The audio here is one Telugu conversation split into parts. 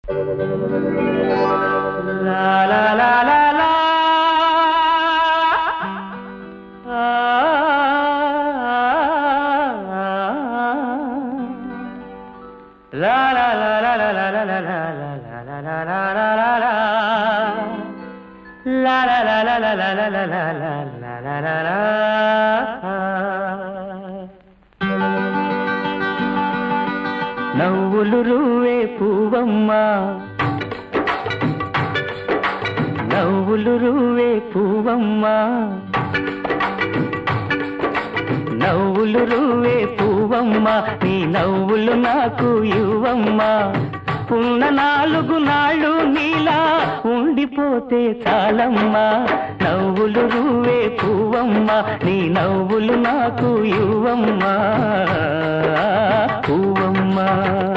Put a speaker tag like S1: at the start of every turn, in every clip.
S1: లా లా లా లా లా. ఆ, లా లా లా లా లా లా లా లా లా లా లా లా లా లా లా లా. లా లా లా లా లా లా లా లా లా లా లా లా లా. నవ్వులు రువే పువ్వమ్మ నవ్వులు రువే పువ్వమ్మ నవ్వులు రువే పువ్వమ్మ నీ నవ్వులు నాకు ఇవ్వమ్మ ఉన్న నాలుగు నాళ్ళు నీలా ఉండిపోతే చాలమ్మా నవ్వులు రువే పువ్వమ్మ నీ నవ్వులు నాకు ఇవ్వమ్మా పువ్వమ్మ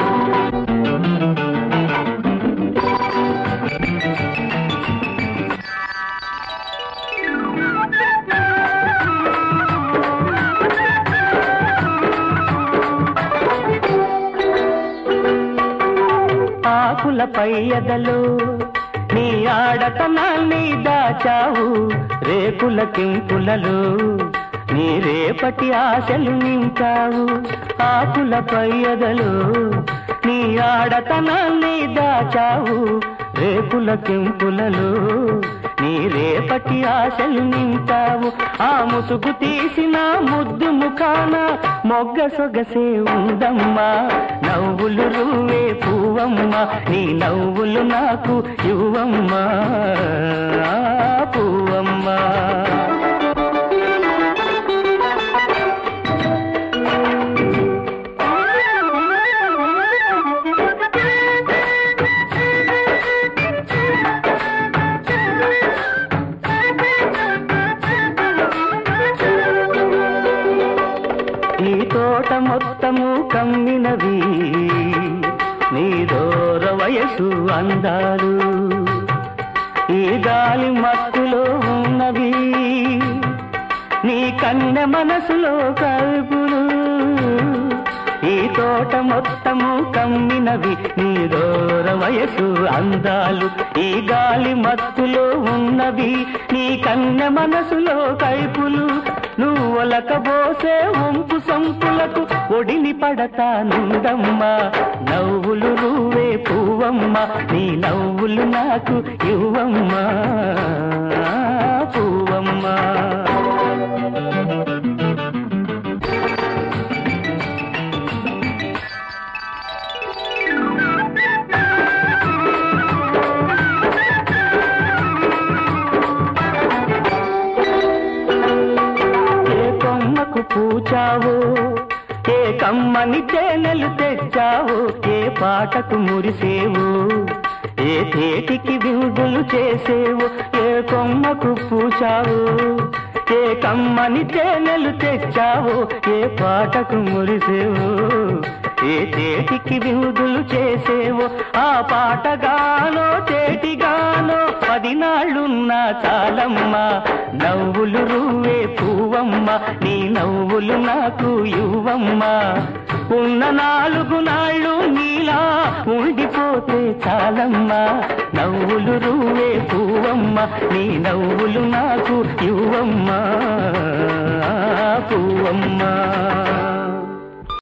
S1: ఆకులపై ఎదలు నీ ఆడతనాన్ని దాచావు రేకుల కింపులలో నీ రేపటి ఆశలు నింపావు ఆకులపై ఎదలు నీ ఆడతనాన్ని దాచావు రేకుల కెంపులలో నీ రేపటి ఆశలు నింపావు ఆ ముసుగు తీసిన ముద్దు ముఖాన మొగ్గ సొగసే ఉందమ్మా నవ్వులు రువే పువ్వమ్మ నీ నవ్వులు నాకు ఇవ్వమ్మా పువ్వమ్మా ఈ తోట మొత్తము కమ్మినవి నీ దూర వయసు అందాలు ఈ గాలి మత్తులో ఉన్నవి నీ కన్నె మనసులో కల్పులు ఈ తోట మొత్తము కమ్మినవి నీ దూర వయసు అందాలు ఈ గాలి మత్తులో ఉన్నవి నీ కన్నె మనసులో కైపులు నువ్వు ఒలకబోసే వంపు సంపులకు ఒడిని పడతానుందమ్మా నవ్వులు నువ్వే పువ్వమ్మ నీ నవ్వులు నాకు ఇవ్వమ్మా పువ్వమ్మా ఏ కొమ్మకు పూచావు ఏ కమ్మని తేనెలు తెచ్చావు ఏ పాటకు మురిసేవు ఏ తేటికి విందులు చేసేవు ఏ కొమ్మకు పూచావు ఏ కమ్మని తేనెలు తెచ్చావు ఏ పాటకు మురిసేవు ఏ తేటికి విందులు చేసేవు ఆ పాటగానో తేటిగానో పదినాళ్ళున్నా చాలమ్మా నవ్వులు రువ్వే పువ్వమ్మ నీ నవ్వులు నాకు ఇవ్వమ్మా ఉన్న నాలుగు నాళ్ళు నీలా ఉండిపోతే చాలమ్మా నవ్వులు రువ్వే పువ్వమ్మ నీ నవ్వులు నాకు ఇవ్వమ్మా పువ్వమ్మా